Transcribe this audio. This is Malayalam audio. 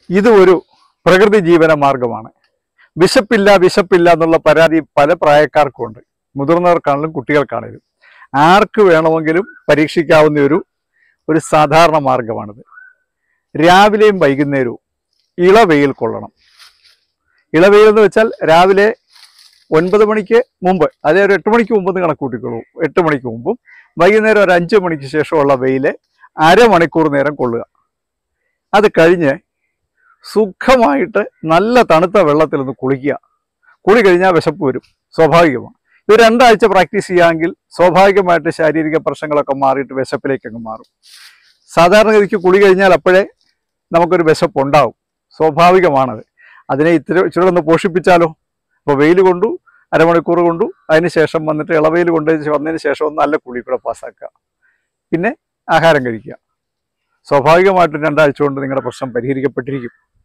ഇത് ഒരു പ്രകൃതി ജീവന മാർഗമാണ് വിശപ്പില്ല വിശപ്പില്ല എന്നുള്ള പരാതി പല പ്രായക്കാർക്കും ഉണ്ട് മുതിർന്നവർക്കാണെങ്കിലും കുട്ടികൾക്കാണെങ്കിലും ആർക്ക് വേണമെങ്കിലും പരീക്ഷിക്കാവുന്ന ഒരു ഒരു സാധാരണ മാർഗമാണിത് രാവിലെയും വൈകുന്നേരവും ഇളവെയിൽ കൊള്ളണം ഇളവെയിൽ എന്ന് വെച്ചാൽ രാവിലെ ഒൻപത് മണിക്ക് മുമ്പ് അതേ ഒരു എട്ട് മണിക്ക് മുമ്പ് എന്ന് കണക്ക് കൂട്ടിക്കോളൂ എട്ട് മണിക്ക് മുമ്പും വൈകുന്നേരം ഒരു അഞ്ച് മണിക്ക് ശേഷമുള്ള വെയില് അരമണിക്കൂർ നേരം കൊള്ളുക അത് കഴിഞ്ഞ് സുഖമായിട്ട് നല്ല തണുത്ത വെള്ളത്തിൽ ഒന്ന് കുളിക്കുക കുളി കഴിഞ്ഞാൽ വിശപ്പ് വരും സ്വാഭാവികമാണ് ഇത് രണ്ടാഴ്ച പ്രാക്ടീസ് ചെയ്യാമെങ്കിൽ സ്വാഭാവികമായിട്ട് ശാരീരിക പ്രശ്നങ്ങളൊക്കെ മാറിയിട്ട് വിശപ്പിലേക്ക് അങ്ങ് മാറും സാധാരണഗതിക്ക് കുളി കഴിഞ്ഞാൽ അപ്പോഴേ നമുക്കൊരു വിശപ്പ് ഉണ്ടാവും സ്വാഭാവികമാണത് അതിനെ ഇത്തിരി ഇച്ചിരി ഒന്ന് പോഷിപ്പിച്ചാലോ അപ്പോൾ വെയിൽ കൊണ്ടു അരമണിക്കൂർ കൊണ്ടു അതിന് ശേഷം വന്നിട്ട് ഇളവെയിൽ കൊണ്ട് വന്നതിന് ശേഷം ഒന്ന് നല്ല കുളി കൂടെ പാസ്സാക്കുക പിന്നെ ആഹാരം കഴിക്കുക സ്വാഭാവികമായിട്ടും രണ്ടാഴ്ച കൊണ്ട് നിങ്ങളുടെ പ്രശ്നം പരിഹരിക്കപ്പെട്ടിരിക്കും